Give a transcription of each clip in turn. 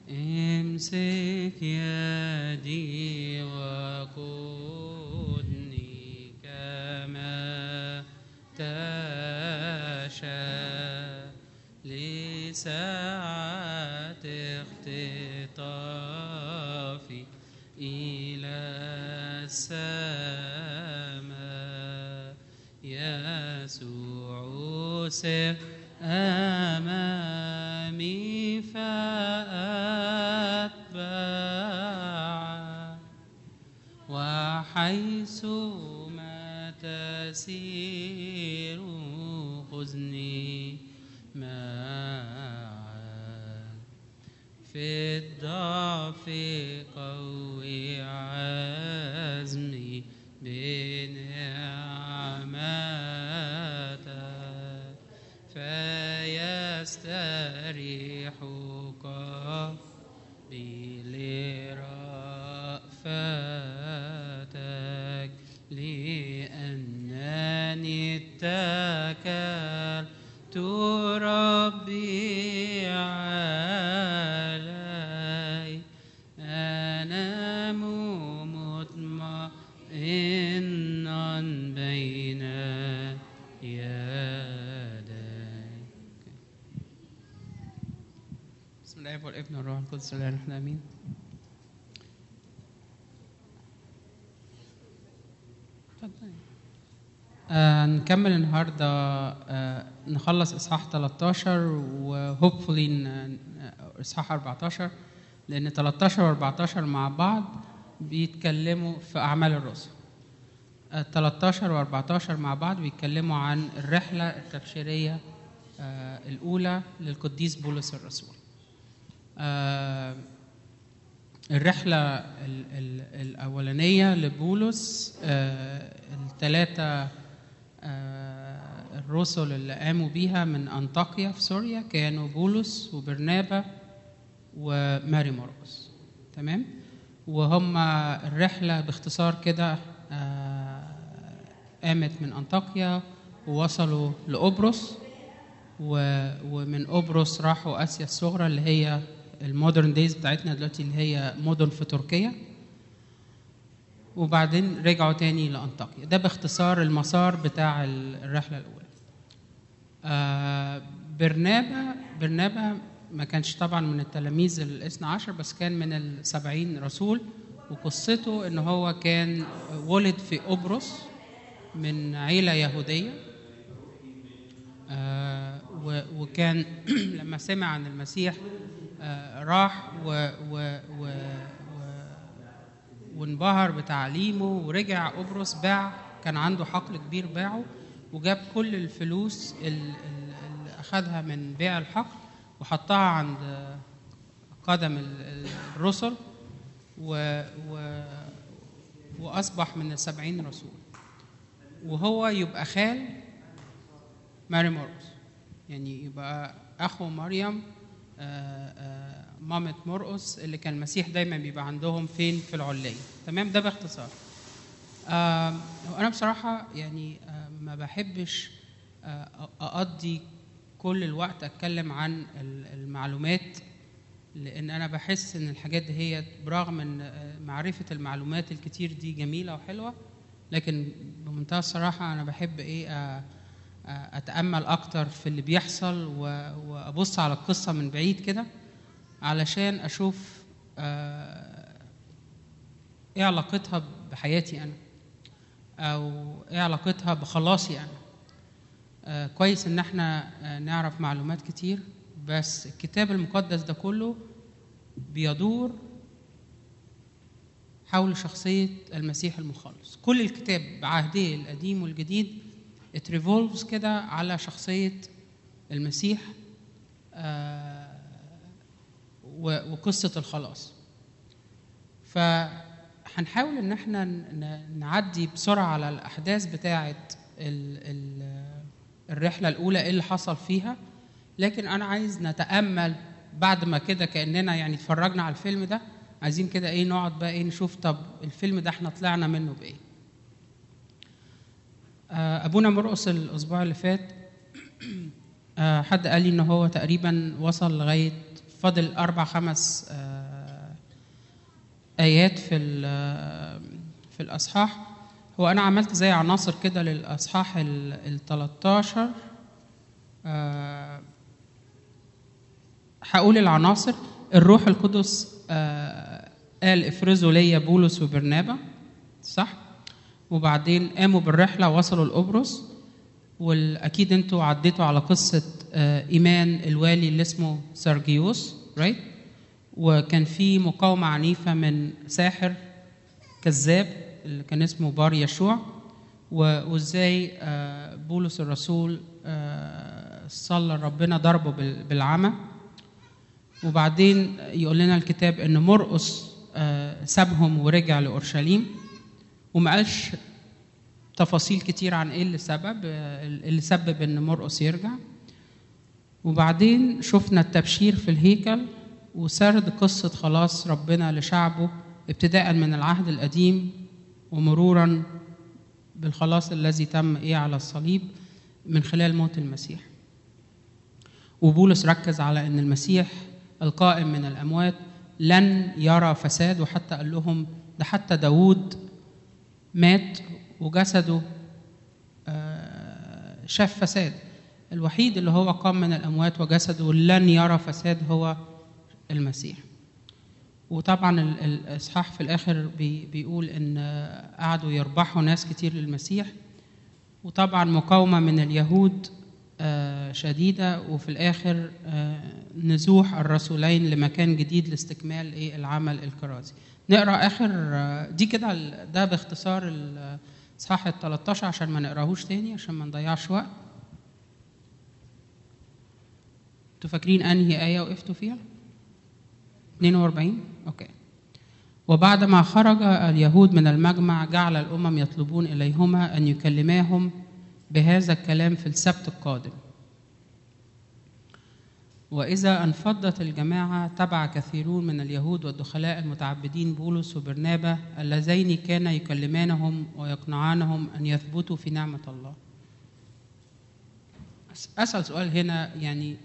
امسك يدي وقودني كما تشاء لساعة اختطافي إلى السماء يسوع سر أمامي فأتبع وحيث ما تسير خذني معك في الضعف قوي عزمي بنعمتك فيستريح قلبي لرأفتك لأنني اتكلت ربي علي أنام مطمئنا بين يديك بسم الله والابن والروح القدس الله نحن امين اتفضلي. آه نكمل النهارده آه نخلص اصحاح 13 وهوبفولي اصحاح 14 لان 13 و14 مع بعض بيتكلموا في اعمال الرسل. آه 13 و14 مع بعض بيتكلموا عن الرحله التبشيريه آه الاولى للقديس بولس الرسول. آه الرحلة ال- ال- الأولانية لبولس آه، الثلاثة آه، الرسل اللي قاموا بيها من أنطاكيا في سوريا كانوا بولس وبرنابا وماري مرقس تمام وهم الرحلة باختصار كده آه، قامت من أنطاكيا ووصلوا لقبرص و- ومن قبرص راحوا اسيا الصغرى اللي هي المودرن دايز بتاعتنا دلوقتي اللي هي مدن في تركيا وبعدين رجعوا تاني لانطاكيا ده باختصار المسار بتاع ال- الرحله الاولى آه برنابا برنابا ما كانش طبعا من التلاميذ الاثنى عشر بس كان من السبعين رسول وقصته ان هو كان ولد في قبرص من عيله يهوديه آه، و- وكان لما سمع عن المسيح آه، راح و و و و وانبهر بتعليمه ورجع قبرص باع كان عنده حقل كبير باعه وجاب كل الفلوس ال- ال- اللي أخدها من بيع الحقل وحطها عند قدم ال- ال- الرسل و و وأصبح من السبعين رسول وهو يبقى خال ماري مرقس يعني يبقى اخو مريم آه، آه، مامة مرقس اللي كان المسيح دايما بيبقى عندهم فين في العلية تمام ده باختصار آه، وانا بصراحة يعني آه، ما بحبش آه، اقضي كل الوقت اتكلم عن ال- المعلومات لان انا بحس ان الحاجات دي هي برغم ان آه، معرفة المعلومات الكتير دي جميلة وحلوة لكن بمنتهى الصراحة انا بحب ايه آه، اتامل اكتر في اللي بيحصل و- وابص على القصه من بعيد كده علشان اشوف آه، ايه علاقتها بحياتي انا او ايه علاقتها بخلاصي انا آه، كويس ان احنا آه، نعرف معلومات كتير بس الكتاب المقدس ده كله بيدور حول شخصية المسيح المخلص كل الكتاب بعهده القديم والجديد it revolves كده على شخصية المسيح آه، و- وقصة الخلاص فهنحاول ان احنا ن- نعدي بسرعة على الأحداث بتاعة ال- ال- الرحلة الأولى ايه اللي حصل فيها لكن أنا عايز نتأمل بعد ما كده كأننا يعني اتفرجنا على الفيلم ده عايزين كده ايه نقعد بقى ايه نشوف طب الفيلم ده احنا طلعنا منه بايه آه، ابونا مرقص الاسبوع اللي فات آه، حد قال لي ان هو تقريبا وصل لغايه فاضل اربع خمس آه، ايات في ال- في الاصحاح هو انا عملت زي عناصر كده للاصحاح ال 13 آه، هقول العناصر الروح القدس آه، قال افرزوا ليا بولس وبرنابا صح وبعدين قاموا بالرحله وصلوا لقبرص واكيد انتوا عديتوا على قصه آه، ايمان الوالي اللي اسمه سرجيوس رايت وكان في مقاومه عنيفه من ساحر كذاب اللي كان اسمه بار يشوع و- وازاي آه، بولس الرسول آه، صلى ربنا ضربه بال- بالعمى وبعدين يقول لنا الكتاب ان مرقس آه، سابهم ورجع لاورشليم وما قالش تفاصيل كتير عن ايه اللي سبب آه، اللي سبب ان مرقس يرجع وبعدين شفنا التبشير في الهيكل وسرد قصة خلاص ربنا لشعبه ابتداء من العهد القديم ومرورا بالخلاص الذي تم ايه على الصليب من خلال موت المسيح وبولس ركز على ان المسيح القائم من الاموات لن يرى فساد وحتى قال لهم ده حتى داوود مات وجسده آه، شاف فساد الوحيد اللي هو قام من الاموات وجسده لن يرى فساد هو المسيح وطبعا ال- الاصحاح في الاخر بي بيقول ان آه، قعدوا يربحوا ناس كتير للمسيح وطبعا مقاومه من اليهود آه، شديده وفي الاخر آه، نزوح الرسولين لمكان جديد لاستكمال ايه العمل الكرازي نقرا اخر آه، دي كده ال- ده باختصار الاصحاح ال 13 عشان ما نقراهوش تاني عشان ما نضيعش وقت انتوا فاكرين انهي ايه وقفتوا فيها 42 اوكي وبعدما خرج اليهود من المجمع جعل الامم يطلبون اليهما ان يكلماهم بهذا الكلام في السبت القادم وإذا انفضت الجماعة تبع كثيرون من اليهود والدخلاء المتعبدين بولس وبرنابا اللذين كان يكلمانهم ويقنعانهم أن يثبتوا في نعمة الله أس- أسأل سؤال هنا يعني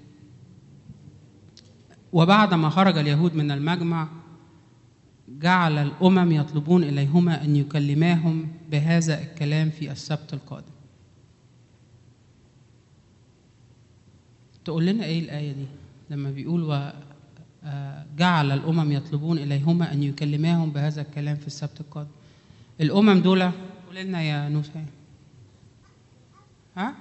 وبعدما خرج اليهود من المجمع جعل الأمم يطلبون إليهما أن يكلماهم بهذا الكلام في السبت القادم تقول لنا ايه الايه دي لما بيقول و آه، جعل الامم يطلبون اليهما ان يكلماهم بهذا الكلام في السبت القادم الامم دول قول لنا يا نوسة ها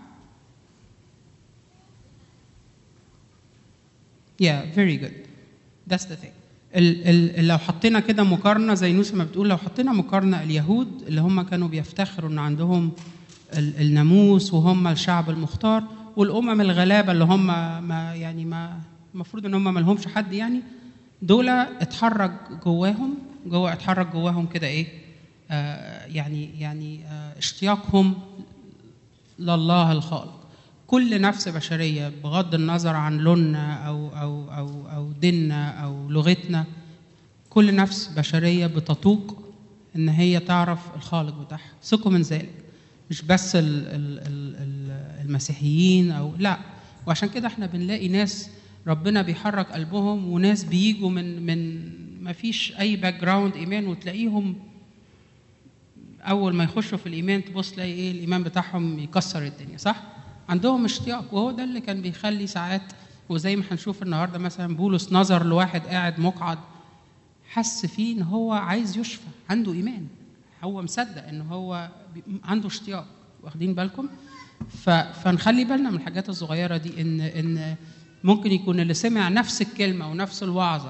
Yeah, very good. That's the thing. ال ال لو حطينا كده مقارنة زي نوسة ما بتقول لو حطينا مقارنة اليهود اللي هم كانوا بيفتخروا إن عندهم ال الناموس وهم الشعب المختار والأمم الغلابة اللي هم ما يعني ما المفروض إن هم ما لهمش حد يعني دول اتحرك جواهم جوا اتحرك جواهم كده إيه آه يعني يعني آه اشتياقهم لله الخالق كل نفس بشريه بغض النظر عن لوننا او او او او ديننا او لغتنا كل نفس بشريه بتطوق ان هي تعرف الخالق بتاعها ثقوا من ذلك مش بس ال ال ال ال المسيحيين او لا وعشان كده احنا بنلاقي ناس ربنا بيحرك قلبهم وناس بيجوا من من ما فيش اي باك جراوند ايمان وتلاقيهم اول ما يخشوا في الايمان تبص تلاقي ايه الايمان بتاعهم يكسر الدنيا صح عندهم اشتياق وهو ده اللي كان بيخلي ساعات وزي ما هنشوف النهارده مثلا بولس نظر لواحد قاعد مقعد حس فيه ان هو عايز يشفى عنده ايمان هو مصدق ان هو بي- عنده اشتياق واخدين بالكم ف... فنخلي بالنا من الحاجات الصغيره دي ان ان ممكن يكون اللي سمع نفس الكلمه ونفس الوعظه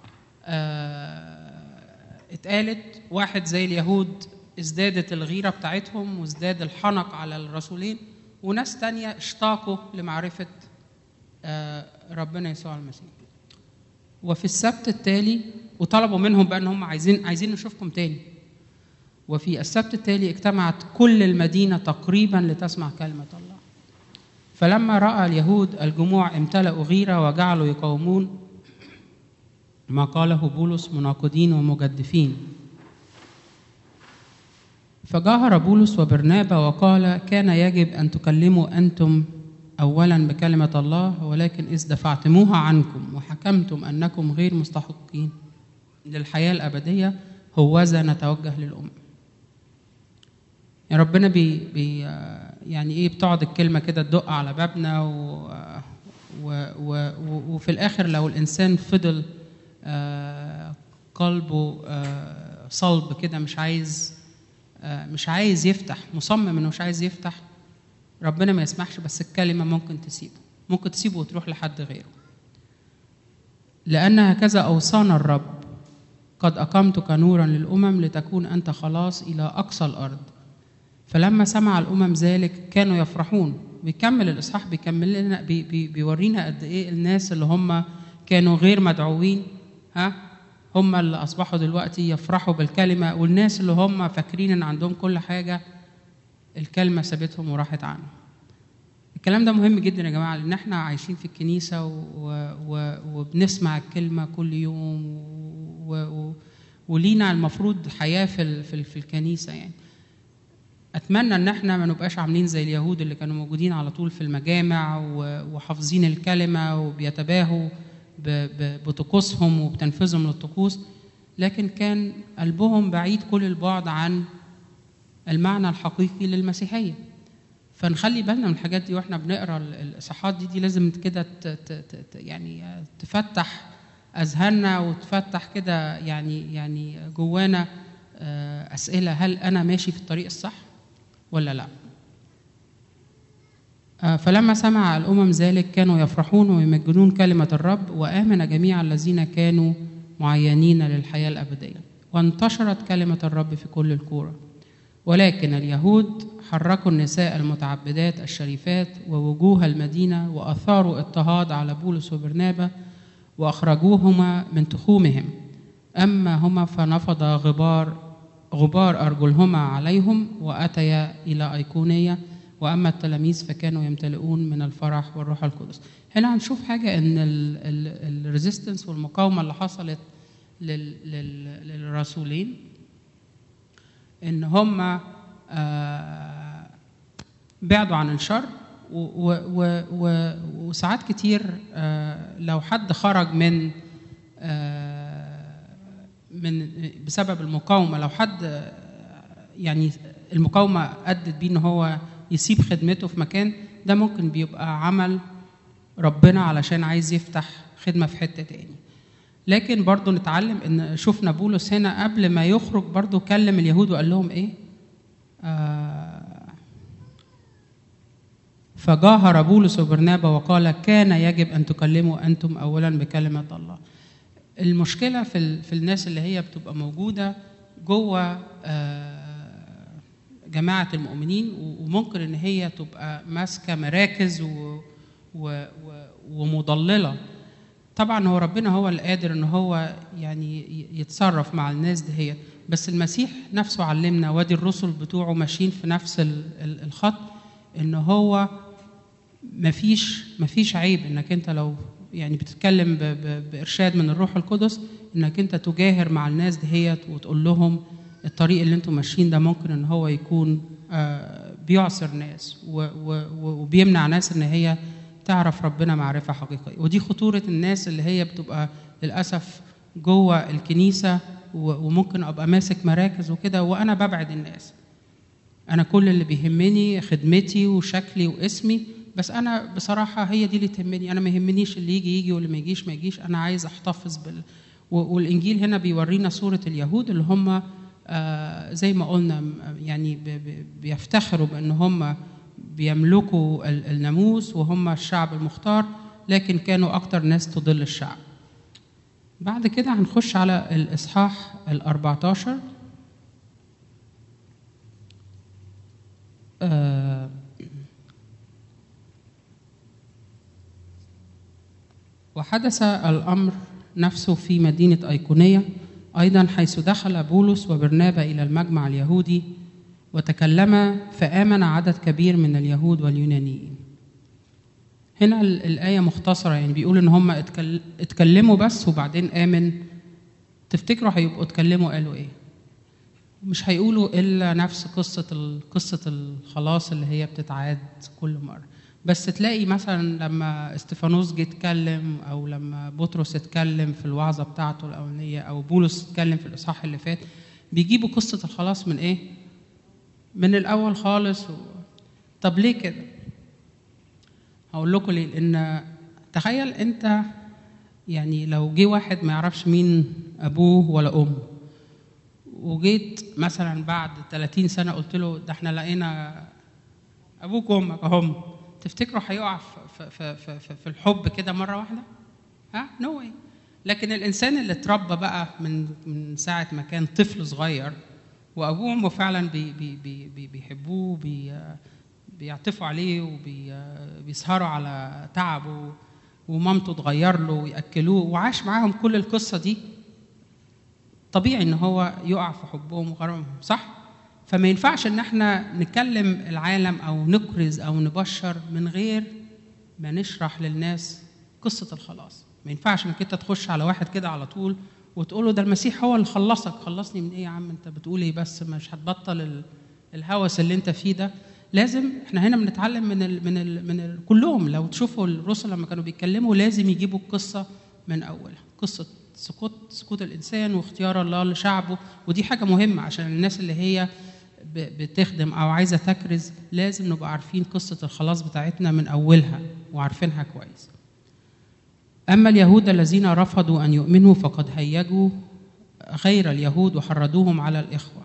آه، اتقالت واحد زي اليهود ازدادت الغيرة بتاعتهم وازداد الحنق على الرسولين وناس تانية اشتاقوا لمعرفة آه، ربنا يسوع المسيح وفي السبت التالي وطلبوا منهم بقى ان هم عايزين عايزين نشوفكم تاني وفي السبت التالي اجتمعت كل المدينة تقريبا لتسمع كلمة الله فلما رأى اليهود الجموع امتلأوا غيرة وجعلوا يقاومون ما قاله بولس مناقضين ومجدفين فجاهر بولس وبرنابا وقال كان يجب أن تكلموا أنتم أولا بكلمة الله ولكن إذ دفعتموها عنكم وحكمتم أنكم غير مستحقين للحياة الأبدية هوذا نتوجه للأمم يعني ربنا بي بي يعني ايه بتقعد الكلمه كده تدق على بابنا و و و وفي الاخر لو الانسان فضل آه قلبه آه صلب كده مش عايز آه مش عايز يفتح مصمم انه مش عايز يفتح ربنا ما يسمحش بس الكلمه ممكن تسيبه ممكن تسيبه وتروح لحد غيره لان هكذا اوصانا الرب قد اقمتك نورا للامم لتكون انت خلاص الى اقصى الارض فلما سمع الامم ذلك كانوا يفرحون بيكمل الاصحاح بيكمل لنا بي بي بيورينا قد ايه الناس اللي هم كانوا غير مدعوين ها هم اللي اصبحوا دلوقتي يفرحوا بالكلمه والناس اللي هم فاكرين ان عندهم كل حاجه الكلمه سابتهم وراحت عنهم الكلام ده مهم جدا يا جماعه لان احنا عايشين في الكنيسه و... و... وبنسمع الكلمه كل يوم و... و... ولينا المفروض حياه في ال... في, ال... في الكنيسه يعني اتمنى ان احنا ما نبقاش عاملين زي اليهود اللي كانوا موجودين على طول في المجامع وحافظين الكلمه وبيتباهوا بطقوسهم وبتنفيذهم للطقوس لكن كان قلبهم بعيد كل البعد عن المعنى الحقيقي للمسيحيه فنخلي بالنا من الحاجات دي واحنا بنقرا الاصحاحات دي دي لازم كده يعني تفتح اذهاننا وتفتح كده يعني يعني جوانا اسئله هل انا ماشي في الطريق الصح ولا لا فلما سمع الامم ذلك كانوا يفرحون ويمجدون كلمه الرب وامن جميع الذين كانوا معينين للحياه الابديه وانتشرت كلمه الرب في كل الكوره ولكن اليهود حركوا النساء المتعبدات الشريفات ووجوه المدينه واثاروا اضطهاد على بولس وبرنابا واخرجوهما من تخومهم اما هما فنفض غبار غبار أرجلهما عليهم وأتيا إلى أيقونية وأما التلاميذ فكانوا يمتلئون من الفرح والروح القدس هنا هنشوف حاجة إن الريزيستنس والمقاومة اللي حصلت لل لل للرسولين إن هم آه بعدوا عن الشر و و و وساعات كتير آه لو حد خرج من آه من بسبب المقاومه لو حد يعني المقاومه ادت بيه ان هو يسيب خدمته في مكان ده ممكن بيبقى عمل ربنا علشان عايز يفتح خدمه في حته تاني لكن برضو نتعلم ان شفنا بولس هنا قبل ما يخرج برضو كلم اليهود وقال لهم ايه آه فجاهر بولس وبرنابا وقال كان يجب ان تكلموا انتم اولا بكلمه الله المشكله في في الناس اللي هي بتبقى موجوده جوه جماعه المؤمنين وممكن ان هي تبقى ماسكه مراكز و و ومضلله طبعا هو ربنا هو اللي قادر ان هو يعني يتصرف مع الناس دهيت بس المسيح نفسه علمنا وادي الرسل بتوعه ماشيين في نفس الخط ان هو مفيش مفيش عيب انك انت لو يعني بتتكلم بارشاد من الروح القدس انك انت تجاهر مع الناس دهيت وتقول لهم الطريق اللي انتم ماشيين ده ممكن ان هو يكون بيعصر ناس وبيمنع ناس ان هي تعرف ربنا معرفه حقيقيه ودي خطوره الناس اللي هي بتبقى للاسف جوه الكنيسه وممكن ابقى ماسك مراكز وكده وانا ببعد الناس انا كل اللي بيهمني خدمتي وشكلي واسمي بس انا بصراحه هي دي اللي تهمني انا ما يهمنيش اللي يجي يجي واللي ما يجيش ما يجيش انا عايز احتفظ بال والانجيل هنا بيورينا صوره اليهود اللي هم آه زي ما قلنا يعني بيفتخروا بان هم بيملكوا الناموس وهم الشعب المختار لكن كانوا اكتر ناس تضل الشعب بعد كده هنخش على الاصحاح ال14 آه وحدث الأمر نفسه في مدينة أيقونية أيضا حيث دخل بولس وبرنابا إلى المجمع اليهودي وتكلما فآمن عدد كبير من اليهود واليونانيين هنا الآية مختصرة يعني بيقول إن هم اتكلموا بس وبعدين آمن تفتكروا هيبقوا اتكلموا قالوا إيه؟ مش هيقولوا إلا نفس قصة قصة الخلاص اللي هي بتتعاد كل مرة بس تلاقي مثلا لما استفانوس جه اتكلم او لما بطرس اتكلم في الوعظه بتاعته الاولانيه او بولس اتكلم في الاصحاح اللي فات بيجيبوا قصه الخلاص من ايه؟ من الاول خالص و... طب ليه كده؟ هقول لكم ليه لان تخيل انت يعني لو جه واحد ما يعرفش مين ابوه ولا امه وجيت مثلا بعد 30 سنه قلت له ده احنا لقينا ابوك وامك اهم تفتكروا هيقع في, في, في, في, في الحب كده مره واحده؟ ها؟ نو no لكن الانسان اللي اتربى بقى من من ساعه ما كان طفل صغير وابوه وامه فعلا بي بي بي بي بيحبوه بي بيعطفوا عليه وبيسهروا على تعبه ومامته تغير له وياكلوه وعاش معاهم كل القصه دي طبيعي ان هو يقع في حبهم وغرامهم صح فما ينفعش ان احنا نكلم العالم او نكرز او نبشر من غير ما نشرح للناس قصه الخلاص ما ينفعش انك انت تخش على واحد كده على طول وتقول له ده المسيح هو اللي خلصك خلصني من ايه يا عم انت بتقول ايه بس مش هتبطل الهوس اللي انت فيه ده لازم احنا هنا بنتعلم من ال من ال من ال كلهم لو تشوفوا الرسل لما كانوا بيتكلموا لازم يجيبوا القصه من اولها قصه سقوط سقوط الانسان واختيار الله لشعبه ودي حاجه مهمه عشان الناس اللي هي بتخدم او عايزه تكرز لازم نبقى عارفين قصه الخلاص بتاعتنا من اولها وعارفينها كويس اما اليهود الذين رفضوا ان يؤمنوا فقد هيجوا غير اليهود وحرضوهم على الاخوه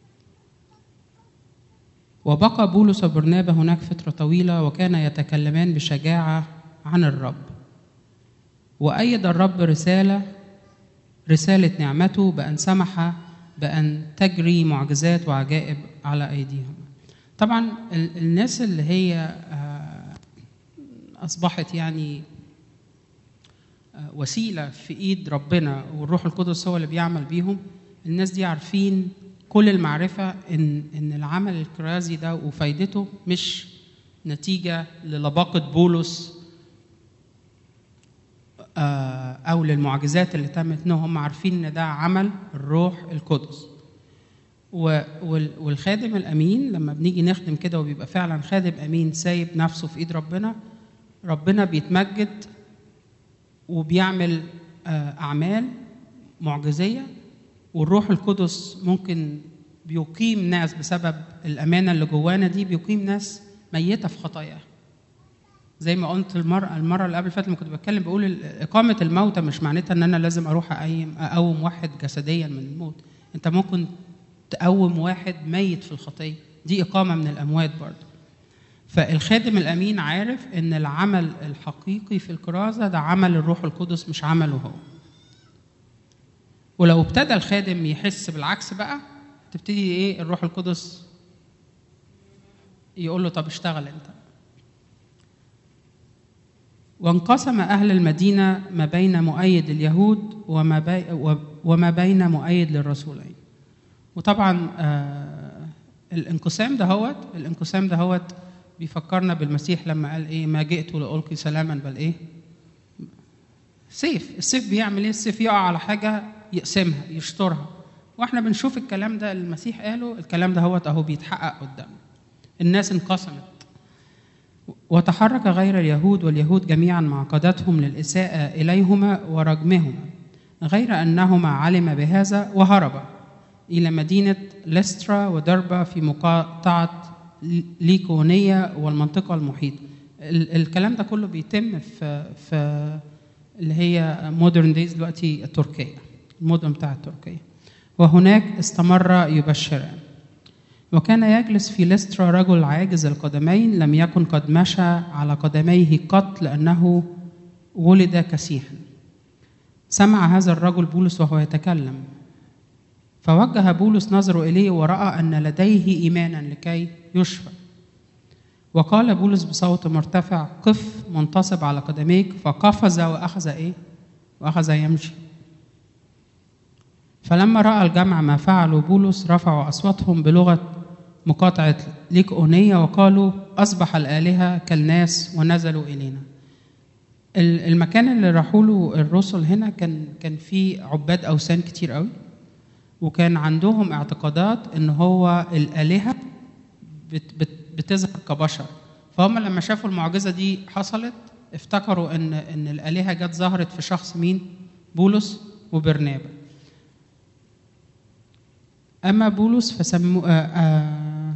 وبقى بولس وبرنابا هناك فترة طويلة وكان يتكلمان بشجاعة عن الرب وأيد الرب رسالة رسالة نعمته بأن سمح بأن تجري معجزات وعجائب على أيديهم طبعا الناس اللي هي أصبحت يعني وسيلة في إيد ربنا والروح القدس هو اللي بيعمل بيهم الناس دي عارفين كل المعرفة إن إن العمل الكرازي ده وفايدته مش نتيجة للباقة بولس أو للمعجزات اللي تمت إن هم عارفين إن ده عمل الروح القدس. والخادم الأمين لما بنيجي نخدم كده وبيبقى فعلا خادم أمين سايب نفسه في إيد ربنا ربنا بيتمجد وبيعمل أعمال معجزية والروح القدس ممكن بيقيم ناس بسبب الامانه اللي جوانا دي بيقيم ناس ميته في خطاياها زي ما قلت المره المره اللي قبل فاتت لما كنت بتكلم بقول اقامه الموتى مش معناتها ان انا لازم اروح اقيم اقوم واحد جسديا من الموت انت ممكن تقوم واحد ميت في الخطيه دي اقامه من الاموات برضه فالخادم الامين عارف ان العمل الحقيقي في الكرازه ده عمل الروح القدس مش عمله هو ولو ابتدى الخادم يحس بالعكس بقى تبتدي ايه الروح القدس يقول له طب اشتغل انت وانقسم اهل المدينه ما بين مؤيد اليهود وما بي وما بين مؤيد للرسولين وطبعا آه الانقسام دهوت الانقسام دهوت بيفكرنا بالمسيح لما قال ايه ما جئت لالقي سلاما بل ايه سيف السيف بيعمل ايه السيف يقع على حاجه يقسمها يشطرها واحنا بنشوف الكلام ده المسيح قاله الكلام ده هو اهو بيتحقق قدامنا الناس انقسمت وتحرك غير اليهود واليهود جميعا مع قادتهم للإساءة إليهما ورجمهما غير أنهما علم بهذا وهربا إلى مدينة لسترا ودربا في مقاطعة ليكونية والمنطقة المحيطة الكلام ده كله بيتم في في اللي هي مودرن دايز دلوقتي تركيا المدن بتاعت تركيا وهناك استمر يبشران وكان يجلس في لسترا رجل عاجز القدمين لم يكن قد مشى على قدميه قط لأنه ولد كسيحا سمع هذا الرجل بولس وهو يتكلم فوجه بولس نظره إليه ورأى أن لديه إيمانا لكي يشفى وقال بولس بصوت مرتفع قف منتصب على قدميك فقفز وأخذ إيه؟ وأخذ يمشي فلما رأى الجمع ما فعلوا بولس رفعوا أصواتهم بلغة مقاطعة ليكونية وقالوا أصبح الآلهة كالناس ونزلوا إلينا المكان اللي راحوا له الرسل هنا كان كان فيه عباد أوثان كتير قوي وكان عندهم اعتقادات ان هو الآلهة بت بت بتظهر كبشر فهم لما شافوا المعجزه دي حصلت افتكروا ان ان الالهه جت ظهرت في شخص مين بولس وبرنابا اما بولس فسموا آه آه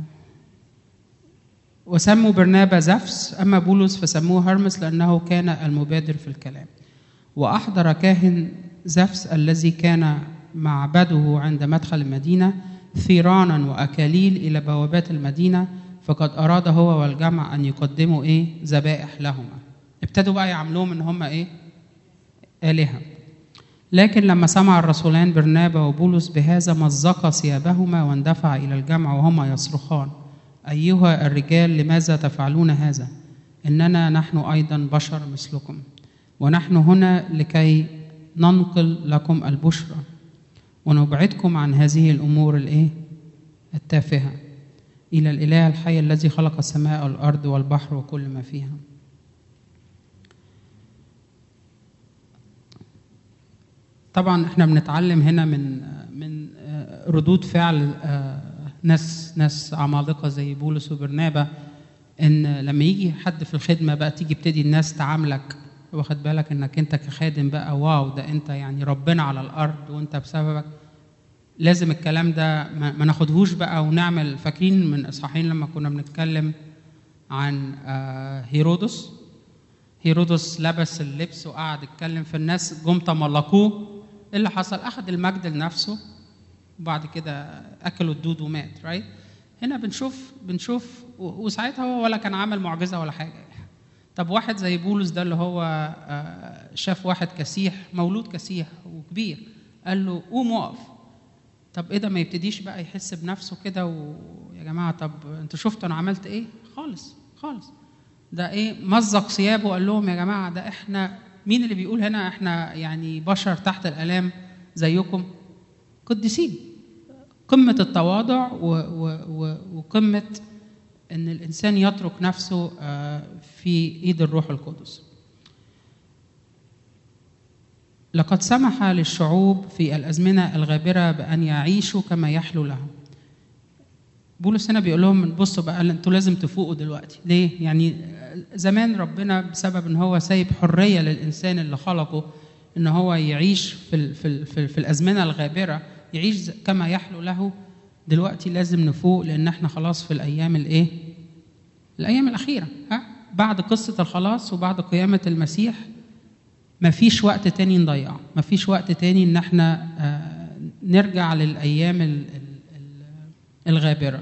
وسموا برنابا زفس اما بولس فسموه هرمس لانه كان المبادر في الكلام واحضر كاهن زفس الذي كان معبده عند مدخل المدينه ثيرانا واكاليل الى بوابات المدينه فقد اراد هو والجمع ان يقدموا ايه ذبائح لهما ابتدوا بقى يعاملوهم ان هم ايه الهه لكن لما سمع الرسولان برنابا وبولس بهذا مزق ثيابهما واندفع الى الجمع وهما يصرخان ايها الرجال لماذا تفعلون هذا اننا نحن ايضا بشر مثلكم ونحن هنا لكي ننقل لكم البشرى ونبعدكم عن هذه الامور الايه التافهه الى الاله الحي الذي خلق السماء والارض والبحر وكل ما فيها طبعا احنا بنتعلم هنا من من ردود فعل ناس ناس عمالقه زي بولس وبرنابا ان لما يجي حد في الخدمه بقى تيجي ابتدي الناس تعاملك واخد بالك انك انت كخادم بقى واو ده انت يعني ربنا على الارض وانت بسببك لازم الكلام ده ما ناخدهوش بقى ونعمل فاكرين من اصحاحين لما كنا بنتكلم عن هيرودس هيرودس لبس اللبس وقعد يتكلم في الناس جم تملقوه ايه اللي حصل اخذ المجد لنفسه وبعد كده اكلوا الدود ومات رايت هنا بنشوف بنشوف وساعتها هو ولا كان عمل معجزه ولا حاجه طب واحد زي بولس ده اللي هو شاف واحد كسيح مولود كسيح وكبير قال له قوم وقف طب ايه ده ما يبتديش بقى يحس بنفسه كده ويا جماعه طب انتوا شفتوا انا عملت ايه خالص خالص ده ايه مزق ثيابه وقال لهم يا جماعه ده احنا مين اللي بيقول هنا احنا يعني بشر تحت الالام زيكم قديسين قمه التواضع و و و وقمه ان الانسان يترك نفسه في ايد الروح القدس لقد سمح للشعوب في الازمنه الغابره بان يعيشوا كما يحلو لهم بولس هنا بيقول لهم بصوا بقى انتوا لازم تفوقوا دلوقتي ليه يعني زمان ربنا بسبب ان هو سايب حريه للانسان اللي خلقه ان هو يعيش في ال في ال في, ال في الازمنه الغابره يعيش كما يحلو له دلوقتي لازم نفوق لان احنا خلاص في الايام الايه الايام الاخيره ها بعد قصه الخلاص وبعد قيامه المسيح مفيش وقت تاني نضيعه مفيش وقت تاني ان احنا آه نرجع للايام ال الغابره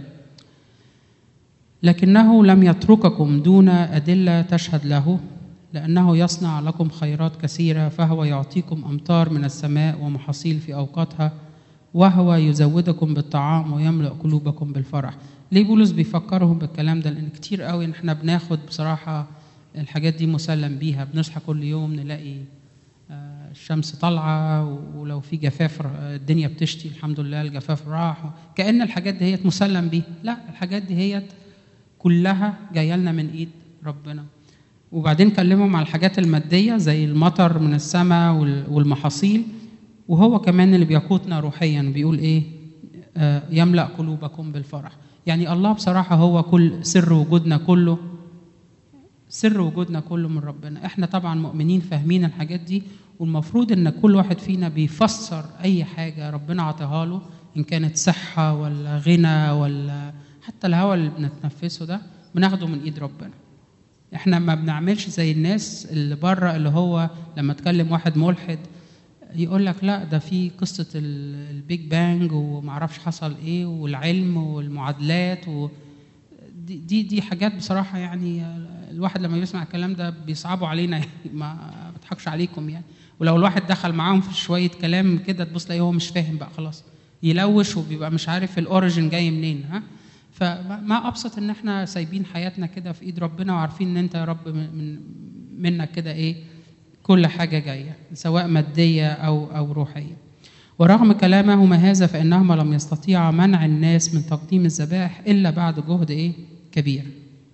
لكنه لم يترككم دون ادله تشهد له لانه يصنع لكم خيرات كثيره فهو يعطيكم امطار من السماء ومحاصيل في اوقاتها وهو يزودكم بالطعام ويملأ قلوبكم بالفرح ليه بولس بيفكرهم بالكلام ده لان كتير قوي ان احنا بناخد بصراحه الحاجات دي مسلم بيها بنصحى كل يوم نلاقي الشمس طالعه ولو في جفاف الدنيا بتشتي الحمد لله الجفاف راح كان الحاجات دي هي مسلم بيها لا الحاجات دي هي كلها جايه لنا من ايد ربنا وبعدين كلمهم على الحاجات الماديه زي المطر من السماء والمحاصيل وهو كمان اللي بيقودنا روحيا بيقول ايه آه يملا قلوبكم بالفرح يعني الله بصراحه هو كل سر وجودنا كله سر وجودنا كله من ربنا احنا طبعا مؤمنين فاهمين الحاجات دي والمفروض ان كل واحد فينا بيفسر اي حاجه ربنا عطاها له ان كانت صحه ولا غنى ولا حتى الهواء اللي بنتنفسه ده بناخده من ايد ربنا احنا ما بنعملش زي الناس اللي بره اللي هو لما تكلم واحد ملحد يقول لك لا ده في قصه البيج بانج ومعرفش حصل ايه والعلم والمعادلات و دي دي, دي حاجات بصراحه يعني الواحد لما بيسمع الكلام ده بيصعبوا علينا يعني ما بضحكش عليكم يعني ولو الواحد دخل معاهم في شويه كلام كده تبص تلاقيه هو مش فاهم بقى خلاص يلوش وبيبقى مش عارف الاوريجن جاي منين ها فما ابسط ان احنا سايبين حياتنا كده في ايد ربنا وعارفين ان انت يا رب من منك كده ايه كل حاجه جايه سواء ماديه او او روحيه ورغم كلامهما هذا فانهما لم يستطيعا منع الناس من تقديم الذبائح الا بعد جهد ايه كبير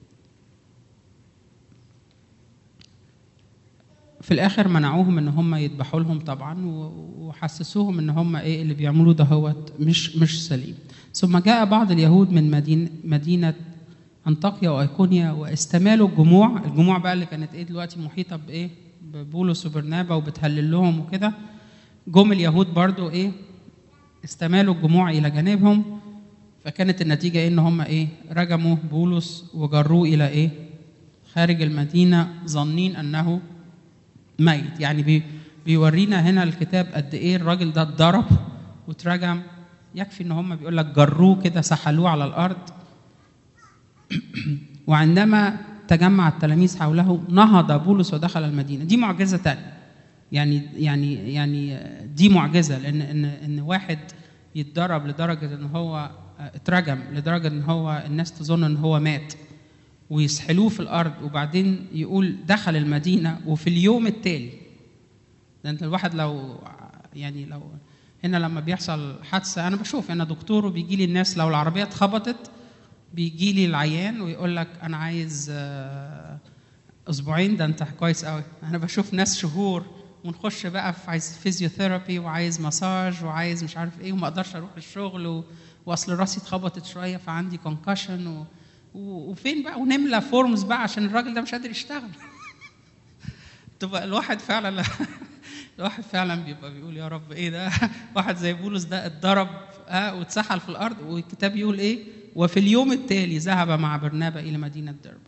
في الاخر منعوهم ان هم يذبحوا لهم طبعا وحسسوهم ان هم ايه اللي بيعملوه ده هو مش مش سليم ثم جاء بعض اليهود من مدينه مدينه أنطاكيا وأيقونيا واستمالوا الجموع الجموع بقى اللي كانت إيه دلوقتي محيطة بإيه ببولس وبرنابا وبتهلل لهم وكده جم اليهود برضو إيه استمالوا الجموع إلى جانبهم فكانت النتيجة إيه إن هم إيه رجموا بولس وجروه إلى إيه خارج المدينة ظنين أنه ميت يعني بي بيورينا هنا الكتاب قد إيه الراجل ده اتضرب واترجم يكفي إن هم بيقول لك جروه كده سحلوه على الأرض وعندما تجمع التلاميذ حوله نهض بولس ودخل المدينة دي معجزة تانية يعني يعني يعني دي معجزة لأن إن إن واحد يتضرب لدرجة إن هو اترجم لدرجة إن هو الناس تظن إن هو مات ويسحلوه في الارض وبعدين يقول دخل المدينه وفي اليوم التالي ده انت الواحد لو يعني لو هنا لما بيحصل حادثه انا بشوف انا دكتور وبيجي لي الناس لو العربيه اتخبطت بيجي لي العيان ويقول لك انا عايز اسبوعين ده انت كويس قوي انا بشوف ناس شهور ونخش بقى في عايز فيزيوثيرابي وعايز مساج وعايز مش عارف ايه وما اقدرش اروح الشغل و... واصل راسي اتخبطت شويه فعندي كونكشن و... وفين بقى ونملى فورمز بقى عشان الراجل ده مش قادر يشتغل تبقى الواحد فعلا الواحد فعلا بيبقى بيقول يا رب ايه ده واحد زي بولس ده اتضرب اه واتسحل في الارض والكتاب يقول ايه وفي اليوم التالي ذهب مع برنابا الى مدينه درب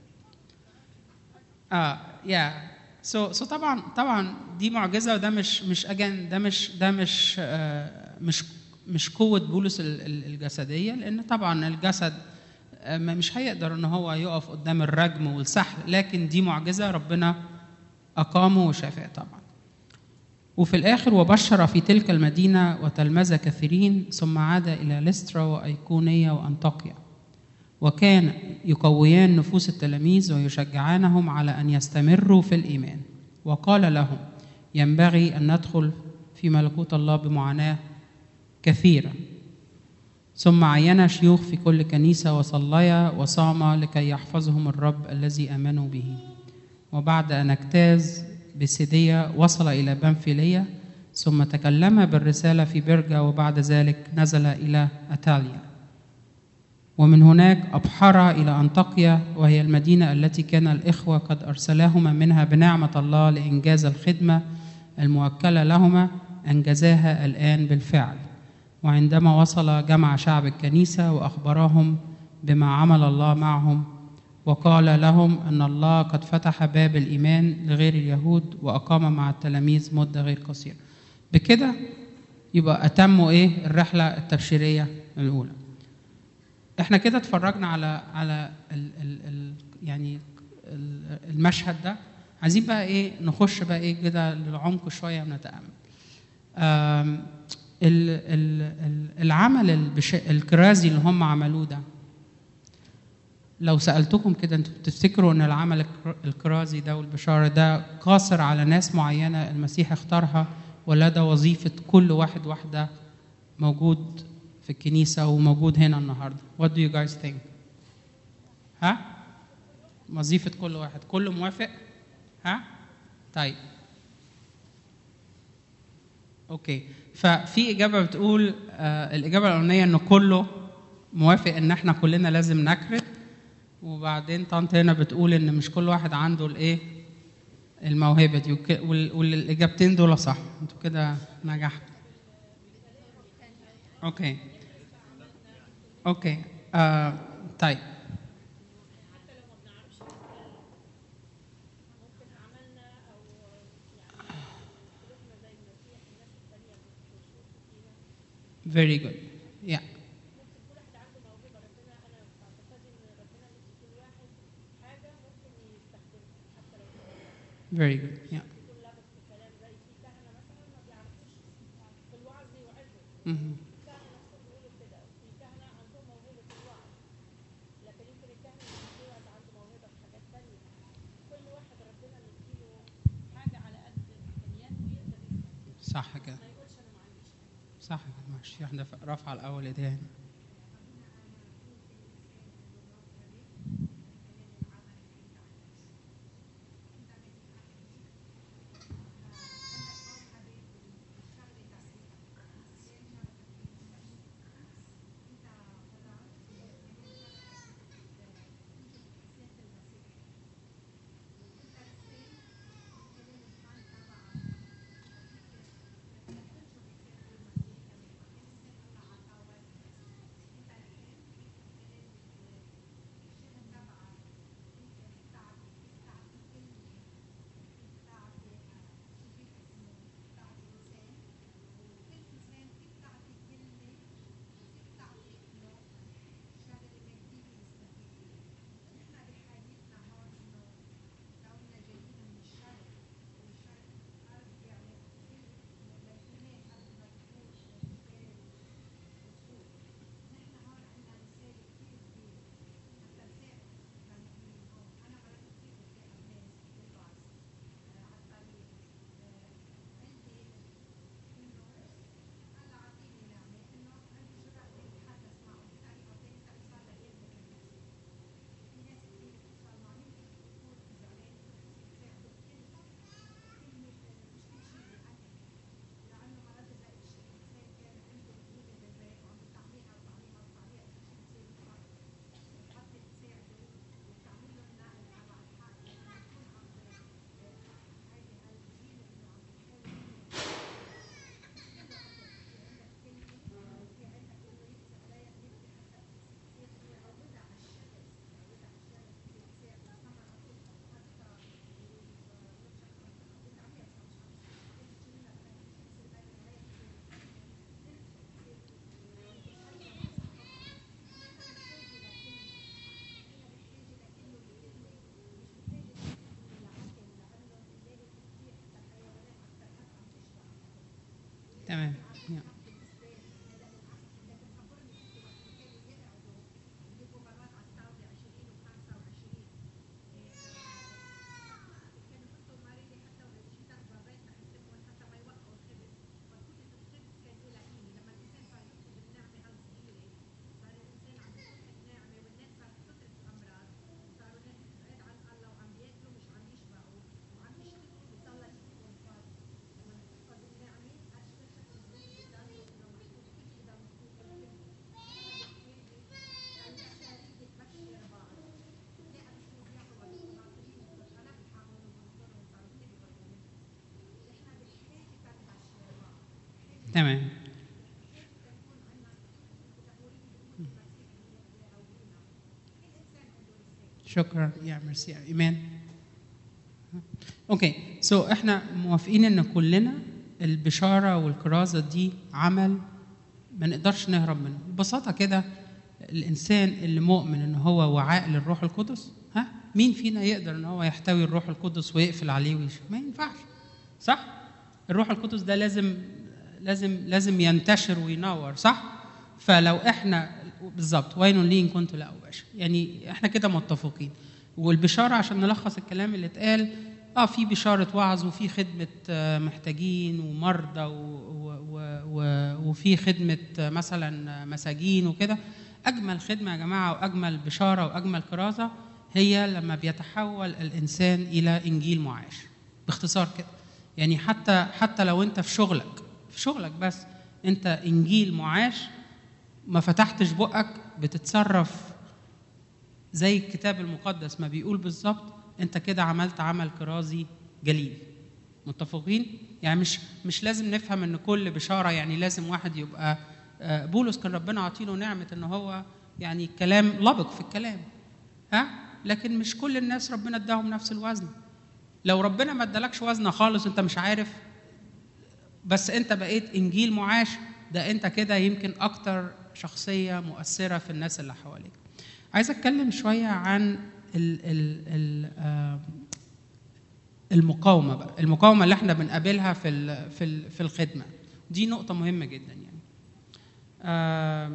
اه يا سو سو طبعا طبعا دي معجزه وده مش مش اجان ده مش ده مش آه مش مش قوه بولس الجسديه لان طبعا الجسد مش هيقدر ان هو يقف قدام الرجم والسحل لكن دي معجزه ربنا اقامه وشافاه طبعا وفي الاخر وبشر في تلك المدينه وتلمذ كثيرين ثم عاد الى لسترا وايقونيه وانطاكيا وكان يقويان نفوس التلاميذ ويشجعانهم على ان يستمروا في الايمان وقال لهم ينبغي ان ندخل في ملكوت الله بمعاناه كثيره ثم عين شيوخ في كل كنيسة وصليا وصام لكي يحفظهم الرب الذي آمنوا به وبعد أن اجتاز بسيدية وصل إلى بنفيلية ثم تكلم بالرسالة في برجا وبعد ذلك نزل إلى أتاليا ومن هناك أبحر إلى أنطاكيا وهي المدينة التي كان الإخوة قد أرسلاهما منها بنعمة الله لإنجاز الخدمة الموكلة لهما أنجزاها الآن بالفعل وعندما وصل جمع شعب الكنيسة وأخبرهم بما عمل الله معهم وقال لهم أن الله قد فتح باب الإيمان لغير اليهود وأقام مع التلاميذ مدة غير قصيرة بكده يبقى أتموا إيه الرحلة التبشيرية الأولى احنا كده اتفرجنا على على ال ال ال يعني المشهد ده عايزين بقى ايه نخش بقى ايه كده للعمق شويه ونتامل ال ال العمل البش... الكرازي اللي هم عملوه ده لو سألتكم كده انتوا بتفتكروا ان العمل الكرازي ده والبشارة ده قاصر على ناس معينة المسيح اختارها ولا ده وظيفة كل واحد واحدة موجود في الكنيسة وموجود هنا النهاردة What do you guys think؟ ها؟ وظيفة كل واحد كله موافق؟ ها؟ طيب اوكي ففي اجابه بتقول آه الاجابه الاولانيه ان كله موافق ان احنا كلنا لازم نكرت وبعدين طنط هنا بتقول ان مش كل واحد عنده الايه الموهبه دي والاجابتين دول صح انتوا كده نجحتوا اوكي اوكي آه طيب Very good. Yeah. Very good. Yeah. Mm-hmm. صح كده صح كده ماشي في واحدة رافعة الأول إيديها هنا تمام يا. تمام شكرا يا ميرسي يا ايمان اوكي سو so احنا موافقين ان كلنا البشاره والكرازه دي عمل ما نقدرش نهرب منه ببساطه كده الانسان اللي مؤمن ان هو وعاء للروح القدس ها مين فينا يقدر ان هو يحتوي الروح القدس ويقفل عليه ويش ما ينفعش صح الروح القدس ده لازم لازم لازم ينتشر وينور صح فلو احنا بالظبط وين لي ان كنت لا اباشر يعني احنا كده متفقين والبشاره عشان نلخص الكلام اللي اتقال اه في بشاره وعظ وفي خدمه آه، محتاجين ومرضى و و و و وفي خدمه آه، مثلا مساجين وكده اجمل خدمه يا جماعه واجمل بشاره واجمل كرازه هي لما بيتحول الانسان الى انجيل معاش باختصار كده يعني حتى حتى لو انت في شغلك في شغلك بس انت انجيل معاش ما فتحتش بقك بتتصرف زي الكتاب المقدس ما بيقول بالظبط انت كده عملت عمل كرازي جليل متفقين يعني مش مش لازم نفهم ان كل بشاره يعني لازم واحد يبقى آه، بولس كان ربنا عاطيله نعمه ان هو يعني الكلام لبق في الكلام ها لكن مش كل الناس ربنا اداهم نفس الوزن لو ربنا ما ادالكش وزنه خالص انت مش عارف بس انت بقيت انجيل معاش ده انت كده يمكن اكتر شخصيه مؤثره في الناس اللي حواليك عايز اتكلم شويه عن ال ال ال آه، المقاومه بقى المقاومه اللي احنا بنقابلها في ال في ال في الخدمه دي نقطه مهمه جدا يعني آه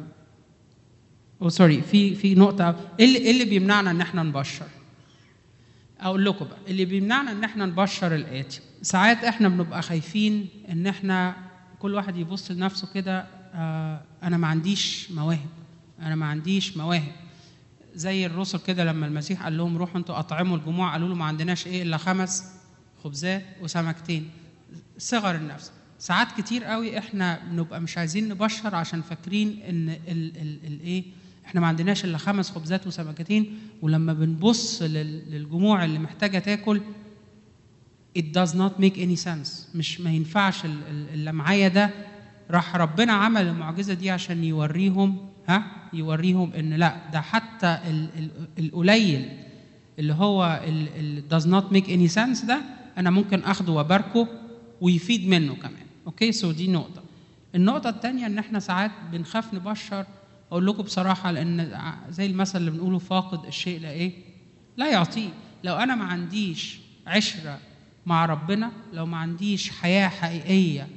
او سوري في في نقطه ايه اللي, إيه اللي بيمنعنا ان احنا نبشر اقول لكم بقى اللي بيمنعنا ان احنا نبشر الاتي ساعات احنا بنبقى خايفين ان احنا كل واحد يبص لنفسه كده آه انا ما عنديش مواهب انا ما عنديش مواهب زي الرسل كده لما المسيح قال لهم روحوا انتوا اطعموا الجموع قالوا له ما عندناش ايه الا خمس خبزات وسمكتين صغر النفس ساعات كتير قوي احنا بنبقى مش عايزين نبشر عشان فاكرين ان ال ال الايه احنا ما عندناش الا خمس خبزات وسمكتين ولما بنبص لل- للجموع اللي محتاجه تاكل it does not make any sense مش ما ينفعش ال- ال- اللي معايا ده راح ربنا عمل المعجزه دي عشان يوريهم ها يوريهم ان لا ده حتى ال- ال- القليل اللي هو ال- ال does not make any sense ده انا ممكن اخده واباركه ويفيد منه كمان اوكي سو دي نقطه النقطه الثانيه ان احنا ساعات بنخاف نبشر اقول لكم بصراحه لان ع- زي المثل اللي بنقوله فاقد الشيء لا ايه لا يعطيه لو انا ما عنديش عشره مع ربنا لو ما عنديش حياه حقيقيه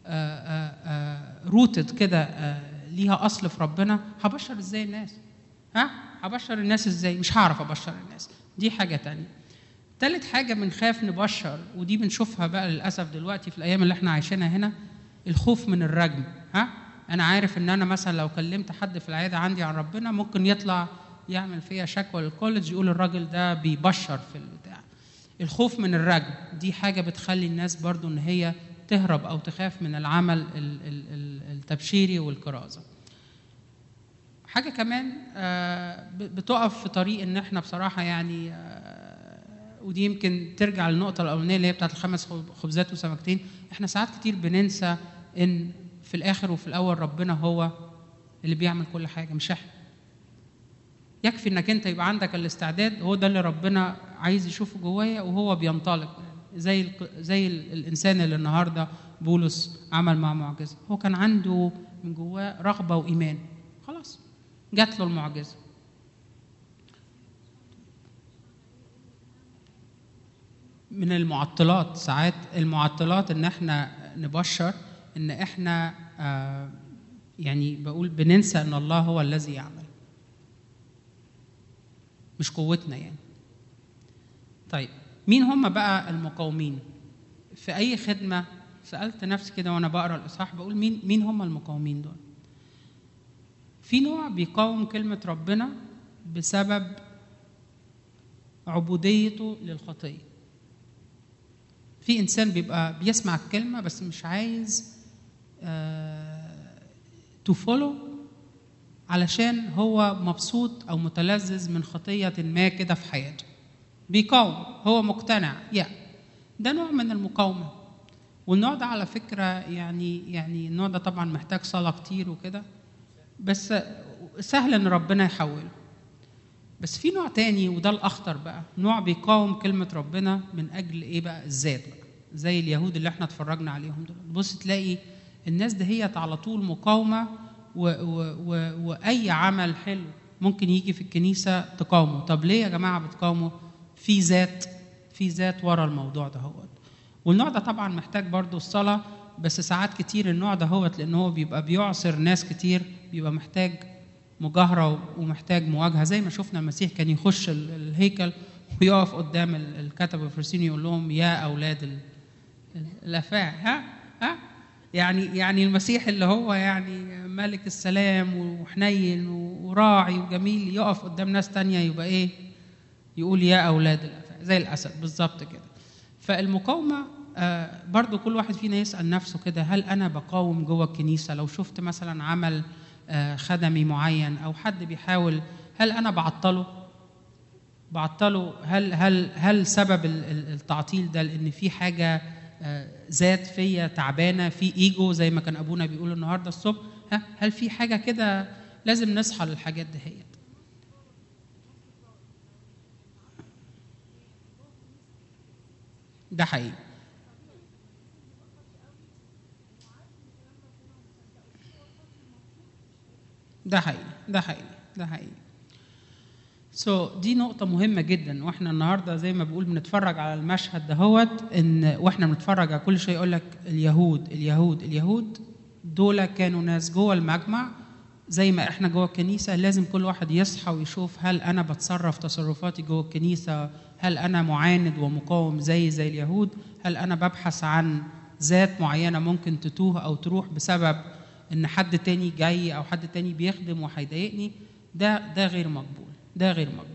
روتد كده آه، ليها اصل في ربنا هبشر ازاي الناس ها هبشر الناس ازاي مش هعرف ابشر الناس دي حاجه تانية تالت حاجه بنخاف نبشر ودي بنشوفها بقى للاسف دلوقتي في الايام اللي احنا عايشينها هنا الخوف من الرجم ها انا عارف ان انا مثلا لو كلمت حد في العياده عندي عن ربنا ممكن يطلع يعمل فيها شكوى للكوليدج يقول الراجل ده بيبشر في البتاع الخوف من الرجم دي حاجه بتخلي الناس برضو ان هي تهرب او تخاف من العمل ال- ال- ال- التبشيري والكرازه حاجه كمان آه، ب- بتقف في طريق ان احنا بصراحه يعني آه، ودي يمكن ترجع للنقطه الاولانيه اللي هي بتاعت الخمس خب- خبزات وسمكتين احنا ساعات كتير بننسى ان في الاخر وفي الاول ربنا هو اللي بيعمل كل حاجه مش احنا يكفي انك انت يبقى عندك الاستعداد هو ده اللي ربنا عايز يشوفه جوايا وهو بينطلق زي ال- زي ال- الانسان اللي النهارده بولس عمل مع معجزه هو كان عنده من جواه رغبه وايمان خلاص جات له المعجزه من المعطلات ساعات المعطلات ان احنا نبشر ان احنا آه يعني بقول بننسى ان الله هو الذي يعمل مش قوتنا يعني طيب مين هم بقى المقاومين في اي خدمه سالت نفسي كده وانا بقرا الاصحاح بقول مين مين هم المقاومين دول في نوع بيقاوم كلمه ربنا بسبب عبوديته للخطيه في انسان بيبقى بيسمع الكلمه بس مش عايز تو فولو علشان هو مبسوط او متلذذ من خطيه ما كده في حياته بيقاوم هو مقتنع يا ده نوع من المقاومه والنوع ده على فكره يعني يعني النوع ده طبعا محتاج صلاه كتير وكده بس سهل ان ربنا يحوله بس في نوع تاني وده الاخطر بقى نوع بيقاوم كلمه ربنا من اجل ايه بقى الذات بقى زي اليهود اللي احنا اتفرجنا عليهم دول بص تلاقي الناس دهيت على طول مقاومه و و و واي عمل حلو ممكن يجي في الكنيسه تقاومه طب ليه يا جماعه بتقاوموا في ذات في ذات ورا الموضوع ده هو والنوع ده طبعا محتاج برضو الصلاه بس ساعات كتير النوع ده هو لان هو بيبقى بيعصر ناس كتير بيبقى محتاج مجاهره ومحتاج مواجهه زي ما شفنا المسيح كان يخش الهيكل ويقف قدام الكتبه الفرسين يقول لهم يا اولاد الافاع ها ها يعني يعني المسيح اللي هو يعني ملك السلام وحنين وراعي وجميل يقف قدام ناس تانية يبقى ايه يقول يا اولاد الافاع زي الاسد بالظبط كده فالمقاومه آه برضو كل واحد فينا يسال نفسه كده هل انا بقاوم جوه الكنيسه لو شفت مثلا عمل آه خدمي معين او حد بيحاول هل انا بعطله بعطله هل هل هل سبب التعطيل ده لان في حاجه ذات فيا تعبانه في ايجو زي ما كان ابونا بيقول النهارده الصبح ها هل في حاجه كده لازم نصحى للحاجات دهيت ده حقيقي ده حقيقي ده حقيقي ده حقيقي سو so, دي نقطة مهمة جدا واحنا النهارده زي ما بقول بنتفرج على المشهد دهوت ان واحنا بنتفرج على كل شيء يقول لك اليهود اليهود اليهود دول كانوا ناس جوه المجمع زي ما احنا جوه الكنيسة لازم كل واحد يصحى ويشوف هل انا بتصرف تصرفاتي جوه الكنيسة هل انا معاند ومقاوم زي زي اليهود هل انا ببحث عن ذات معينة ممكن تتوه او تروح بسبب ان حد تاني جاي او حد تاني بيخدم وهيضايقني ده ده غير مقبول ده غير مقبول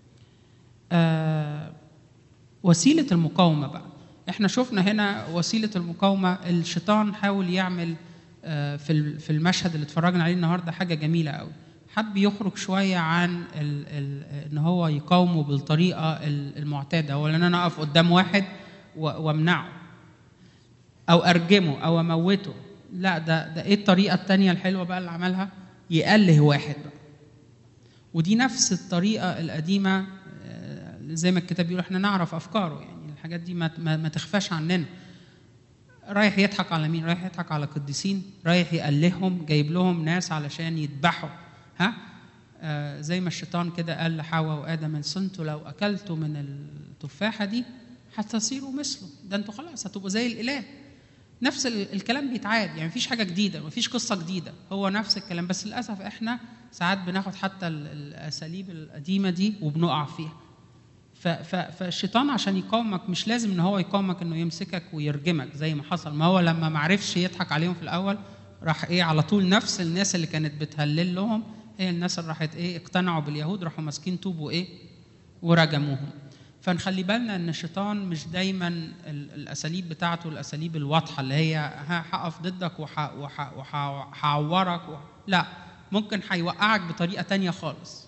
آه وسيلة المقاومة بقى احنا شفنا هنا وسيلة المقاومة الشيطان حاول يعمل آه في في المشهد اللي اتفرجنا عليه النهارده حاجة جميلة قوي حب يخرج شوية عن ال ال ان هو يقاومه بالطريقة المعتادة ولا ان انا اقف قدام واحد وامنعه او ارجمه او اموته لا ده ده ايه الطريقة التانية الحلوة بقى اللي عملها يأله واحد بقى ودي نفس الطريقه القديمه زي ما الكتاب بيقول احنا نعرف افكاره يعني الحاجات دي ما, ما, ما تخفاش عننا رايح يضحك على مين رايح يضحك على قديسين رايح يألههم جايب لهم ناس علشان يذبحوا ها آه زي ما الشيطان كده قال لحواء وادم ان صنتوا لو اكلتوا من التفاحه دي هتصيروا مثله ده انتوا خلاص هتبقوا زي الاله نفس الكلام بيتعاد يعني مفيش حاجه جديده مفيش قصه جديده هو نفس الكلام بس للاسف احنا ساعات بناخد حتى الاساليب القديمه دي وبنقع فيها فالشيطان عشان يقاومك مش لازم ان هو يقاومك انه يمسكك ويرجمك زي ما حصل ما هو لما ما عرفش يضحك عليهم في الاول راح ايه على طول نفس الناس اللي كانت بتهلل لهم هي الناس اللي راحت ايه اقتنعوا باليهود راحوا ماسكين طوب وايه ورجموهم فنخلي بالنا ان الشيطان مش دايما الاساليب بتاعته الاساليب الواضحه اللي هي هقف ضدك وهعورك وح... لا ممكن هيوقعك بطريقه تانية خالص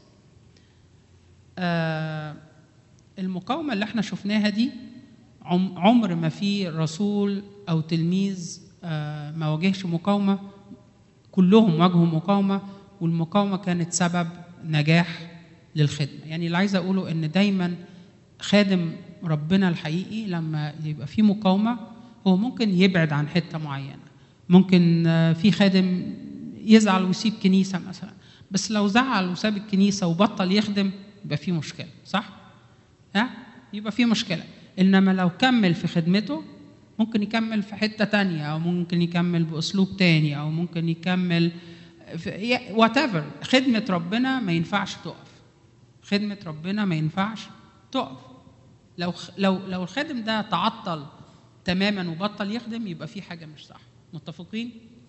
آه المقاومه اللي احنا شفناها دي عمر ما في رسول او تلميذ آه ما واجهش مقاومه كلهم واجهوا مقاومه والمقاومه كانت سبب نجاح للخدمه يعني اللي عايز اقوله ان دايما خادم ربنا الحقيقي لما يبقى في مقاومه هو ممكن يبعد عن حته معينه ممكن في خادم يزعل ويسيب كنيسه مثلا بس لو زعل وساب الكنيسه وبطل يخدم يبقى في مشكله صح ها يبقى في مشكله انما لو كمل في خدمته ممكن يكمل في حته تانية او ممكن يكمل باسلوب تاني او ممكن يكمل وات ايفر خدمه ربنا ما ينفعش تقف خدمه ربنا ما ينفعش تقف لو لو لو الخادم ده تعطل تماما وبطل يخدم يبقى في حاجه مش صح متفقين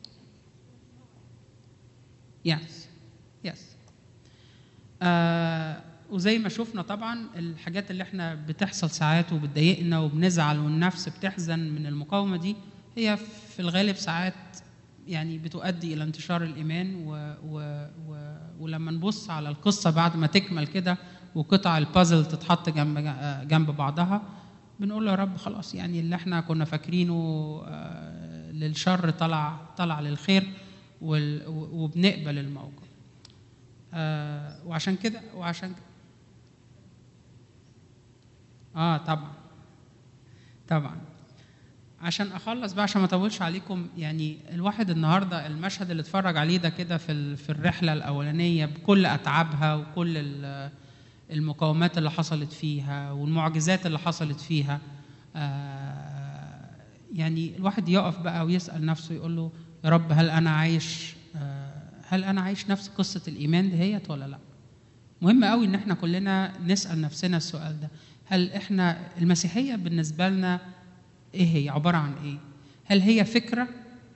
يس يس آه وزي ما شفنا طبعا الحاجات اللي احنا بتحصل ساعات وبتضايقنا وبنزعل والنفس بتحزن من المقاومه دي هي في الغالب ساعات يعني بتؤدي الى انتشار الايمان و و و ولما نبص على القصه بعد ما تكمل كده وقطع البازل تتحط جنب جنب بعضها بنقول له يا رب خلاص يعني اللي احنا كنا فاكرينه للشر طلع طلع للخير وبنقبل الموقف آه وعشان كده وعشان كده اه طبعا طبعا عشان اخلص بقى عشان ما اطولش عليكم يعني الواحد النهارده المشهد اللي اتفرج عليه ده كده في في الرحله الاولانيه بكل اتعابها وكل المقاومات اللي حصلت فيها والمعجزات اللي حصلت فيها آه يعني الواحد يقف بقى ويسال نفسه يقول له يا رب هل انا عايش آه هل انا عايش نفس قصه الايمان دهيت ولا لا مهم قوي ان احنا كلنا نسال نفسنا السؤال ده هل احنا المسيحيه بالنسبه لنا ايه هي عباره عن ايه هل هي فكره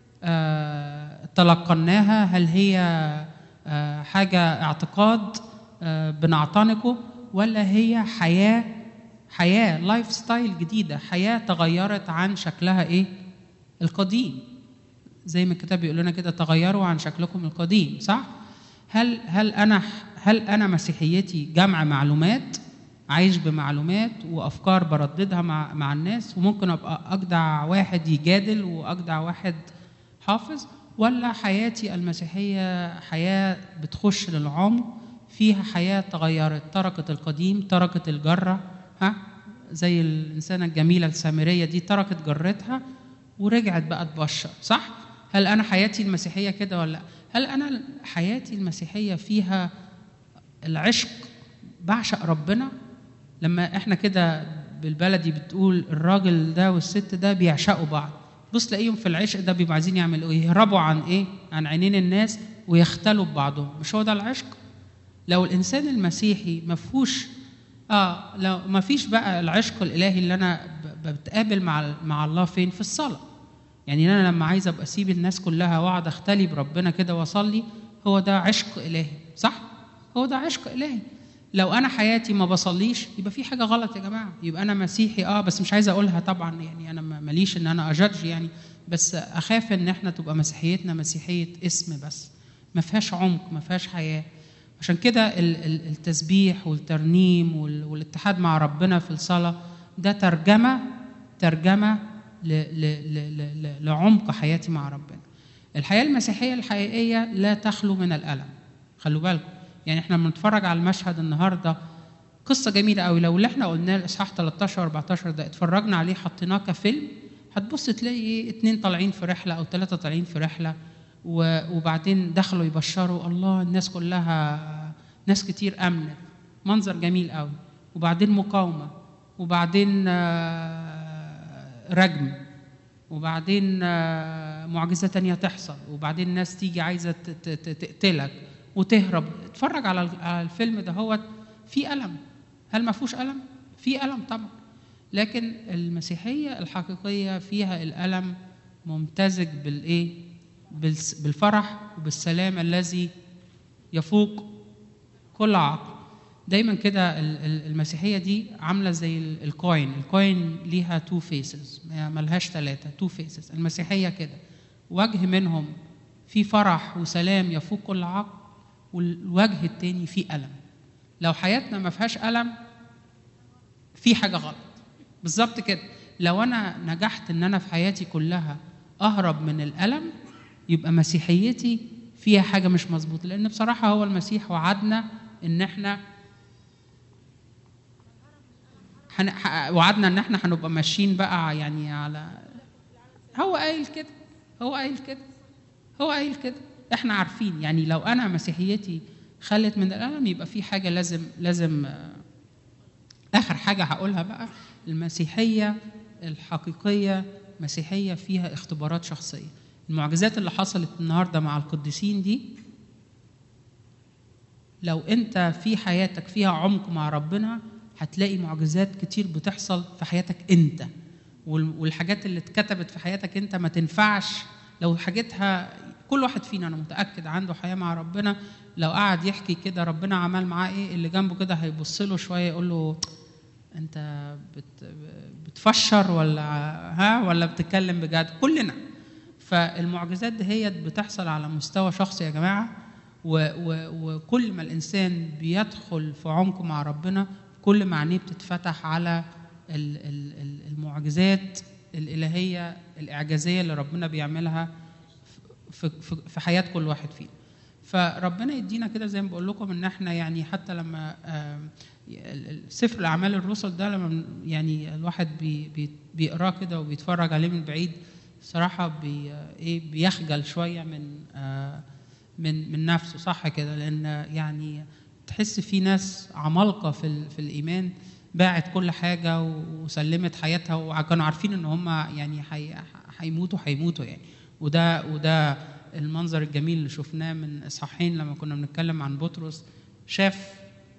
آه تلقناها هل هي آه حاجه اعتقاد آه بنعتنقه ولا هي حياه حياه لايف ستايل جديده حياه تغيرت عن شكلها ايه القديم زي ما الكتاب بيقول لنا كده تغيروا عن شكلكم القديم صح هل هل انا هل انا مسيحيتي جمع معلومات عايش بمعلومات وافكار برددها مع مع الناس وممكن ابقى اجدع واحد يجادل واجدع واحد حافظ ولا حياتي المسيحيه حياه بتخش للعمق فيها حياه تغيرت تركت القديم تركت الجره ها زي الانسانه الجميله السامريه دي تركت جرتها ورجعت بقى تبشر صح هل انا حياتي المسيحيه كده ولا لا هل انا حياتي المسيحيه فيها العشق بعشق ربنا لما احنا كده بالبلدي بتقول الراجل ده والست ده بيعشقوا بعض بص تلاقيهم في العشق ده بيبقوا عايزين يعملوا ايه يهربوا عن ايه عن عينين الناس ويختلوا ببعضهم مش هو ده العشق لو الانسان المسيحي ما فيهوش اه لو ما فيش بقى العشق الالهي اللي انا بتقابل مع مع الله فين في الصلاه يعني انا لما عايز ابقى اسيب الناس كلها واقعد اختلي بربنا كده واصلي هو ده عشق الهي صح هو ده عشق الهي لو انا حياتي ما بصليش يبقى في حاجه غلط يا جماعه يبقى انا مسيحي اه بس مش عايز اقولها طبعا يعني انا ماليش ان انا اجادج يعني بس اخاف ان احنا تبقى مسيحيتنا مسيحيه اسم بس ما فيهاش عمق ما فيهاش حياه عشان كده التسبيح والترنيم والاتحاد مع ربنا في الصلاه ده ترجمه ترجمه لعمق حياتي مع ربنا الحياه المسيحيه الحقيقيه لا تخلو من الالم خلوا بالكم يعني احنا بنتفرج على المشهد النهارده قصه جميله قوي لو اللي احنا قلناه الاصحاح 13 14 ده اتفرجنا عليه حطيناه كفيلم هتبص تلاقي اتنين طالعين في رحله او ثلاثه طالعين في رحله وبعدين دخلوا يبشروا الله الناس كلها ناس كتير امنت منظر جميل قوي وبعدين مقاومه وبعدين رجم وبعدين معجزه تانية تحصل وبعدين ناس تيجي عايزه تقتلك وتهرب اتفرج على الفيلم ده هو في ألم هل ما فيهوش ألم؟ في ألم طبعا لكن المسيحية الحقيقية فيها الألم ممتزج بالإيه؟ بالفرح وبالسلام الذي يفوق كل عقل دايما كده المسيحية دي عاملة زي الكوين الكوين ليها تو فيسز ملهاش ثلاثة تو فيسز المسيحية كده وجه منهم في فرح وسلام يفوق كل عقل والوجه التاني فيه ألم لو حياتنا ما فيهاش ألم في حاجة غلط بالظبط كده لو أنا نجحت إن أنا في حياتي كلها أهرب من الألم يبقى مسيحيتي فيها حاجة مش مظبوطة لأن بصراحة هو المسيح وعدنا إن إحنا حن... وعدنا إن إحنا هنبقى ماشيين بقى يعني على هو قايل كده هو قايل كده هو قايل كده احنا عارفين يعني لو انا مسيحيتي خلت من الالم يبقى في حاجه لازم لازم اخر حاجه هقولها بقى المسيحيه الحقيقيه مسيحيه فيها اختبارات شخصيه المعجزات اللي حصلت النهارده مع القديسين دي لو انت في حياتك فيها عمق مع ربنا هتلاقي معجزات كتير بتحصل في حياتك انت وال- والحاجات اللي اتكتبت في حياتك انت ما تنفعش لو حاجتها كل واحد فينا انا متاكد عنده حياه مع ربنا لو قعد يحكي كده ربنا عمل معاه ايه اللي جنبه كده هيبص له شويه يقول له انت بت بتفشر ولا ها ولا بتتكلم بجد كلنا فالمعجزات دي هي بتحصل على مستوى شخصي يا جماعه و و وكل ما الانسان بيدخل في عمق مع ربنا كل ما عينيه بتتفتح على ال- ال- ال- المعجزات الالهيه الاعجازيه اللي ربنا بيعملها في في في حياه كل واحد فينا فربنا يدينا كده زي ما بقول لكم ان احنا يعني حتى لما آم، ال- ال- سفر الاعمال الرسل ده لما من- يعني الواحد بي بي بيقراه كده وبيتفرج عليه من بعيد صراحه بي ايه بيخجل شويه من آه، من من نفسه صح كده لان يعني تحس في ناس عمالقه في ال- في الايمان باعت كل حاجه وسلمت حياتها وكانوا عارفين ان هم يعني هي- هيموتوا هيموتوا يعني وده وده المنظر الجميل اللي شفناه من اصحاحين لما كنا بنتكلم عن بطرس شاف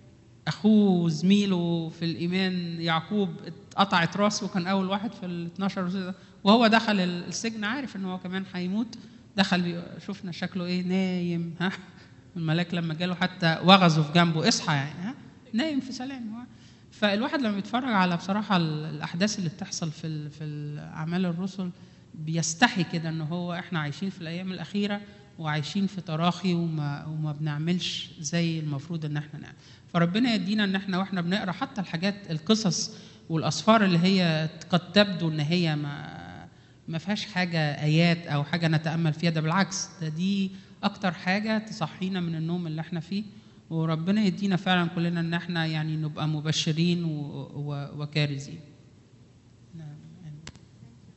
اخوه زميله في الايمان يعقوب اتقطعت راسه وكان اول واحد في ال 12 وهو دخل السجن عارف ان هو كمان هيموت دخل بي- شفنا شكله ايه نايم ها الملاك لما جاله حتى وغزه في جنبه اصحى يعني ها نايم في سلام هو فالواحد لما بيتفرج على بصراحه ال- الاحداث اللي بتحصل في ال- في اعمال الرسل بيستحي كده ان هو احنا عايشين في الايام الاخيره وعايشين في تراخي وما وما بنعملش زي المفروض ان احنا نعمل فربنا يدينا ان احنا واحنا بنقرا حتى الحاجات القصص والاسفار اللي هي قد تبدو ان هي ما ما فيهاش حاجه ايات او حاجه نتامل فيها ده بالعكس ده دي اكتر حاجه تصحينا من النوم اللي احنا فيه وربنا يدينا فعلا كلنا ان احنا يعني نبقى مبشرين و- و- وكارزين